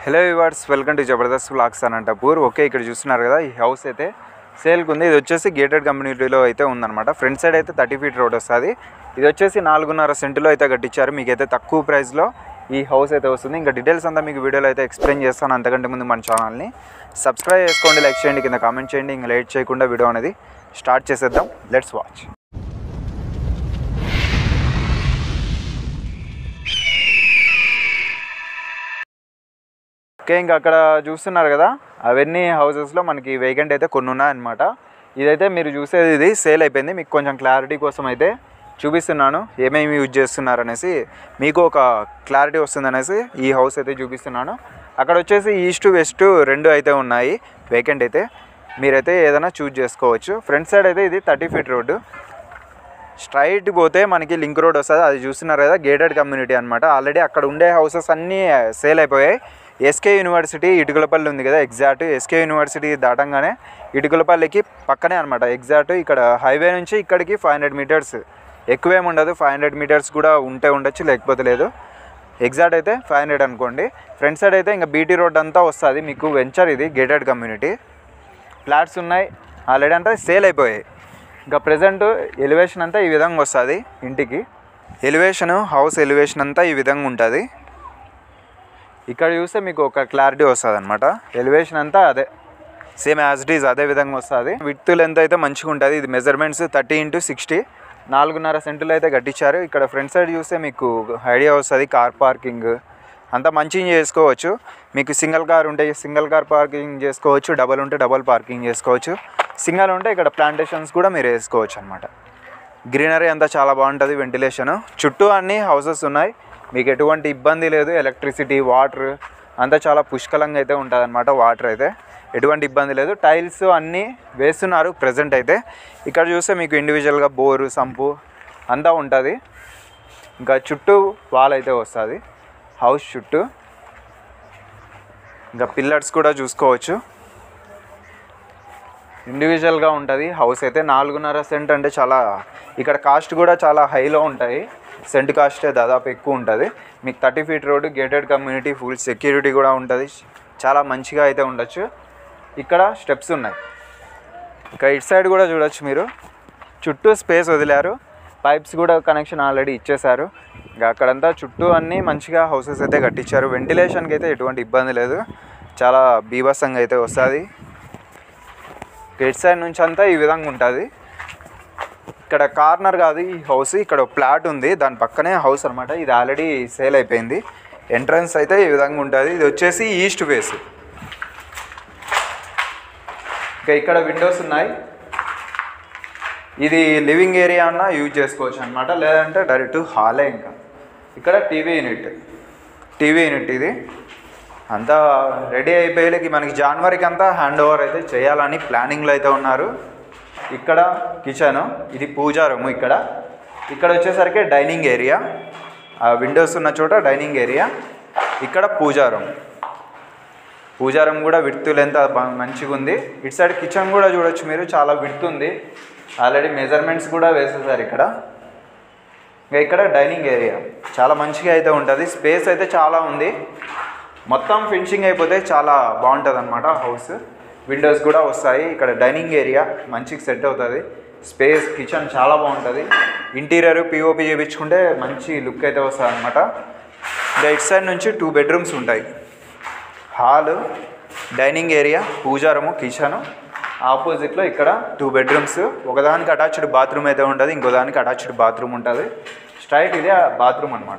hello viewers welcome to Jabardasth vlogs Anantapur okay ఇక్కడ చూస్తున్నారు కదా ఈ హౌస్ అయితే సేల్కి ఉంది ఇది వచ్చేసి గేటెడ్ కమ్యూనిటీలో అయితే ఉందన్నమాట ఫ్రంట్ సైడ్ అయితే థర్టీ ఫీట్ రోడ్ వస్తుంది ఇది వచ్చేసి నాలుగున్నర సెంటులో అయితే కట్టించారు మీకు అయితే తక్కువ ప్రైస్లో ఈ హౌస్ అయితే వస్తుంది ఇంకా డీటెయిల్స్ అంతా మీకు వీడియోలో అయితే ఎక్స్ప్లెయిన్ చేస్తాను అంతకంటే ముందు మన ఛానల్ని సబ్స్క్రైబ్ చేసుకోండి లైక్ చేయండి కింద కామెంట్ చేయండి ఇంకా లేట్ చేయకుండా వీడియో అనేది స్టార్ట్ చేసేద్దాం లెట్స్ వాచ్ ఓకే ఇంకా అక్కడ చూస్తున్నారు కదా అవన్నీ హౌసెస్లో మనకి వేకెంట్ అయితే కొన్ని ఉన్నాయన్నమాట ఇదైతే మీరు చూసేది ఇది సేల్ అయిపోయింది మీకు కొంచెం క్లారిటీ కోసం అయితే చూపిస్తున్నాను ఏమేమి యూజ్ చేస్తున్నారు అనేసి మీకు ఒక క్లారిటీ వస్తుంది అనేసి ఈ హౌస్ అయితే చూపిస్తున్నాను అక్కడ వచ్చేసి ఈస్ట్ వెస్ట్ రెండు అయితే ఉన్నాయి వేకెంట్ అయితే మీరైతే ఏదైనా చూజ్ చేసుకోవచ్చు ఫ్రంట్ సైడ్ అయితే ఇది థర్టీ ఫీట్ రోడ్డు స్ట్రైట్ పోతే మనకి లింక్ రోడ్ వస్తుంది అది చూస్తున్నారు కదా గేటెడ్ కమ్యూనిటీ అనమాట ఆల్రెడీ అక్కడ ఉండే హౌసెస్ అన్నీ సేల్ అయిపోయాయి ఎస్కే యూనివర్సిటీ ఇటుకలపల్లి ఉంది కదా ఎగ్జాక్ట్ ఎస్కే యూనివర్సిటీ దాటంగానే ఇటుకలపల్లికి పక్కనే అనమాట ఎగ్జాక్ట్ ఇక్కడ హైవే నుంచి ఇక్కడికి ఫైవ్ హండ్రెడ్ మీటర్స్ ఎక్కువేం ఉండదు ఫైవ్ హండ్రెడ్ మీటర్స్ కూడా ఉంటే ఉండొచ్చు లేకపోతే లేదు ఎగ్జాక్ట్ అయితే ఫైవ్ హండ్రెడ్ అనుకోండి ఫ్రంట్ సైడ్ అయితే ఇంకా బీటీ రోడ్ అంతా వస్తుంది మీకు వెంచర్ ఇది గేటెడ్ కమ్యూనిటీ ఫ్లాట్స్ ఉన్నాయి ఆల్రెడీ అంటే సేల్ అయిపోయాయి ఇంకా ప్రజెంట్ ఎలివేషన్ అంతా ఈ విధంగా వస్తుంది ఇంటికి ఎలివేషన్ హౌస్ ఎలివేషన్ అంతా ఈ విధంగా ఉంటుంది ఇక్కడ చూస్తే మీకు ఒక క్లారిటీ వస్తుంది అనమాట ఎలివేషన్ అంతా అదే సేమ్ యాజ్ ఇట్ ఈజ్ అదే విధంగా వస్తుంది విత్ లెంత్ అయితే మంచిగా ఉంటుంది ఇది మెజర్మెంట్స్ థర్టీ ఇంటూ సిక్స్టీ నాలుగున్నర సెంటులు అయితే కట్టించారు ఇక్కడ ఫ్రంట్ సైడ్ చూస్తే మీకు ఐడియా వస్తుంది కార్ పార్కింగ్ అంతా మంచిగా చేసుకోవచ్చు మీకు సింగిల్ కార్ ఉంటే సింగిల్ కార్ పార్కింగ్ చేసుకోవచ్చు డబల్ ఉంటే డబల్ పార్కింగ్ చేసుకోవచ్చు సింగిల్ ఉంటే ఇక్కడ ప్లాంటేషన్స్ కూడా మీరు వేసుకోవచ్చు అనమాట గ్రీనరీ అంతా చాలా బాగుంటుంది వెంటిలేషన్ చుట్టూ అన్ని హౌసెస్ ఉన్నాయి మీకు ఎటువంటి ఇబ్బంది లేదు ఎలక్ట్రిసిటీ వాటర్ అంతా చాలా పుష్కలంగా అయితే ఉంటుంది అనమాట వాటర్ అయితే ఎటువంటి ఇబ్బంది లేదు టైల్స్ అన్నీ వేస్తున్నారు ప్రజెంట్ అయితే ఇక్కడ చూస్తే మీకు ఇండివిజువల్గా బోరు సంపు అంతా ఉంటుంది ఇంకా చుట్టూ వాల్ అయితే వస్తుంది హౌస్ చుట్టూ ఇంకా పిల్లర్స్ కూడా చూసుకోవచ్చు ఇండివిజువల్గా ఉంటుంది హౌస్ అయితే నాలుగున్నర సెంట్ అంటే చాలా ఇక్కడ కాస్ట్ కూడా చాలా హైలో ఉంటాయి సెంట్ కాస్టే దాదాపు ఎక్కువ ఉంటుంది మీకు thirty feet road gated community full security కూడా ఉంటుంది చాలా మంచిగా అయితే ఉండొచ్చు ఇక్కడ స్టెప్స్ ఉన్నాయి ఇంకా ఇటు సైడ్ కూడా చూడొచ్చు మీరు చుట్టూ స్పేస్ వదిలారు పైప్స్ కూడా కనెక్షన్ ఆల్రెడీ ఇచ్చేశారు ఇంకా అక్కడంతా చుట్టూ అన్నీ మంచిగా హౌసెస్ అయితే కట్టించారు వెంటిలేషన్కి అయితే ఎటువంటి ఇబ్బంది లేదు చాలా బీభత్సంగా అయితే వస్తుంది గేట్ సైడ్ నుంచి అంతా ఈ విధంగా ఉంటుంది ఇక్కడ కార్నర్ కాదు ఈ హౌస్ ఇక్కడ ప్లాట్ ఉంది దాని పక్కనే హౌస్ అనమాట ఇది ఆల్రెడీ సేల్ అయిపోయింది ఎంట్రన్స్ అయితే ఈ విధంగా ఉంటుంది ఇది వచ్చేసి ఈస్ట్ ఫేస్ ఇంకా ఇక్కడ విండోస్ ఉన్నాయి ఇది లివింగ్ ఏరియా అన్న యూజ్ చేసుకోవచ్చు అనమాట లేదంటే డైరెక్ట్ హాలే ఇంకా ఇక్కడ టీవీ యూనిట్ టీవీ యూనిట్ ఇది అంతా రెడీ అయిపోయేకి మనకి జనవరికి అంతా హ్యాండ్ ఓవర్ అయితే చేయాలని ప్లానింగ్లో అయితే ఉన్నారు ఇక్కడ కిచెన్ ఇది పూజా రూమ్ ఇక్కడ ఇక్కడ వచ్చేసరికి డైనింగ్ ఏరియా ఆ విండోస్ ఉన్న చోట డైనింగ్ ఏరియా ఇక్కడ పూజా రూమ్ పూజా రూమ్ కూడా విడ్త్ లెంత్ మంచిగా ఉంది ఇటు సైడ్ కిచెన్ కూడా చూడొచ్చు మీరు చాలా విడ్త్ ఉంది ఆల్రెడీ మెజర్మెంట్స్ కూడా వేసేసారు ఇక్కడ ఇంకా ఇక్కడ డైనింగ్ ఏరియా చాలా మంచిగా అయితే ఉంటుంది స్పేస్ అయితే చాలా ఉంది మొత్తం ఫినిషింగ్ అయిపోతే చాలా బాగుంటుంది అనమాట హౌస్ విండోస్ కూడా వస్తాయి ఇక్కడ డైనింగ్ ఏరియా మంచిగా సెట్ అవుతుంది స్పేస్ కిచెన్ చాలా బాగుంటుంది ఇంటీరియర్ పిఓపి చేయించుకుంటే మంచి లుక్ అయితే వస్తుంది అనమాట ఇంకా ఇటు సైడ్ నుంచి టూ బెడ్రూమ్స్ ఉంటాయి hall dining area pooja room kitchen ఆపోజిట్లో ఇక్కడ టూ బెడ్రూమ్స్ ఒకదానికి అటాచ్డ్ బాత్రూమ్ అయితే ఉంటుంది ఇంకో దానికి అటాచ్డ్ బాత్రూమ్ ఉంటుంది స్ట్రైట్ ఇదే బాత్రూమ్ అనమాట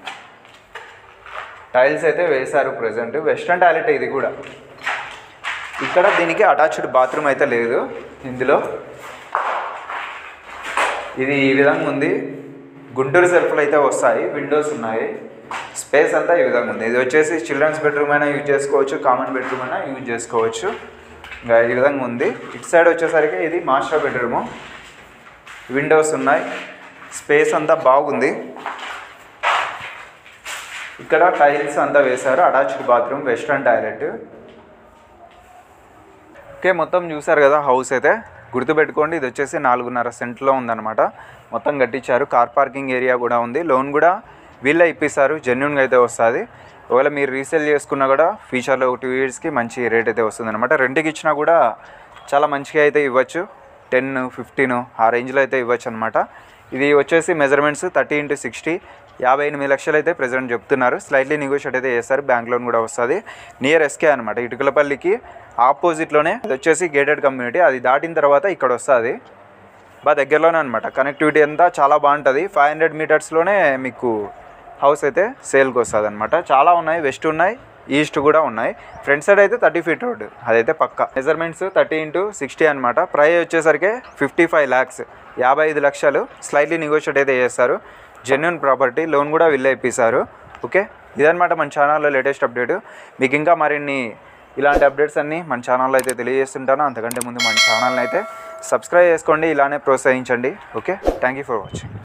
టైల్స్ అయితే వేశారు ప్రజెంట్ వెస్ట్రన్ టాయిలెట్ ఇది కూడా ఇక్కడ దీనికి అటాచ్డ్ బాత్రూమ్ అయితే లేదు ఇందులో ఇది ఈ విధంగా ఉంది గుంటూరు సెల్ఫ్లు అయితే వస్తాయి విండోస్ ఉన్నాయి స్పేస్ అంతా ఈ విధంగా ఉంది ఇది వచ్చేసి చిల్డ్రన్స్ బెడ్రూమ్ అయినా యూజ్ చేసుకోవచ్చు కామన్ బెడ్రూమ్ అయినా యూజ్ చేసుకోవచ్చు ఇంకా ఈ విధంగా ఉంది ఇటు సైడ్ వచ్చేసరికి ఇది మాస్టర్ బెడ్రూము విండోస్ ఉన్నాయి స్పేస్ అంతా బాగుంది ఇక్కడ టైల్స్ అంతా వేశారు attached bathroom western toilet okay మొత్తం చూసారు కదా హౌస్ అయితే గుర్తుపెట్టుకోండి ఇది వచ్చేసి నాలుగున్నర సెంట్లో ఉందన్నమాట మొత్తం కట్టించారు కార్ పార్కింగ్ ఏరియా కూడా ఉంది లోన్ కూడా వీళ్ళే ఇప్పిస్తారు జెన్యున్గా అయితే వస్తుంది ఒకవేళ మీరు రీసేల్ చేసుకున్నా కూడా ఫ్యూచర్లో టూ ఇయర్స్కి మంచి రేట్ అయితే వస్తుంది అనమాట రెంట్కి ఇచ్చినా కూడా చాలా మంచిగా అయితే ఇవ్వచ్చు టెన్ ఫిఫ్టీన్ ఆ రేంజ్లో అయితే ఇవ్వచ్చు అనమాట ఇది వచ్చేసి మెజర్మెంట్స్ థర్టీ ఇంటూ సిక్స్టీ యాభై ఎనిమిది లక్షలు అయితే ప్రజెంట్ చెప్తున్నారు స్లైట్లీ నెగోషియేట్ అయితే చేస్తారు బ్యాంక్ లోన్ కూడా వస్తుంది నియర్ ఎస్కే అనమాట ఇటుకలపల్లికి ఆపోజిట్లోనే ఇది వచ్చేసి గేటెడ్ కమ్యూనిటీ అది దాటిన తర్వాత ఇక్కడ వస్తుంది బాగా దగ్గరలోనే అనమాట కనెక్టివిటీ అంతా చాలా బాగుంటుంది ఫైవ్ హండ్రెడ్ మీటర్స్లోనే మీకు హౌస్ అయితే సేల్కి వస్తుంది అనమాట చాలా ఉన్నాయి వెస్ట్ ఉన్నాయి ఈస్ట్ కూడా ఉన్నాయి ఫ్రంట్ సైడ్ అయితే థర్టీ ఫీట్ రోడ్ అదైతే పక్క మెజర్మెంట్స్ థర్టీ ఇంటూ సిక్స్టీ అనమాట ప్రైస్ వచ్చేసరికి ఫిఫ్టీ ఫైవ్ ల్యాక్స్ యాభై ఐదు లక్షలు స్లైట్లీ నెగోషియేట్ అయితే చేస్తారు జెన్యున్ ప్రాపర్టీ లోన్ కూడా వీళ్ళే ఇప్పిస్తారు ఓకే ఇదనమాట మన ఛానల్లో లేటెస్ట్ అప్డేట్ మీకు ఇంకా మరిన్ని ఇలాంటి అప్డేట్స్ అన్నీ మన ఛానల్లో అయితే తెలియజేస్తుంటాను అంతకంటే ముందు మన ఛానల్ని అయితే సబ్స్క్రైబ్ చేసుకోండి ఇలానే ప్రోత్సహించండి okay thank you for watching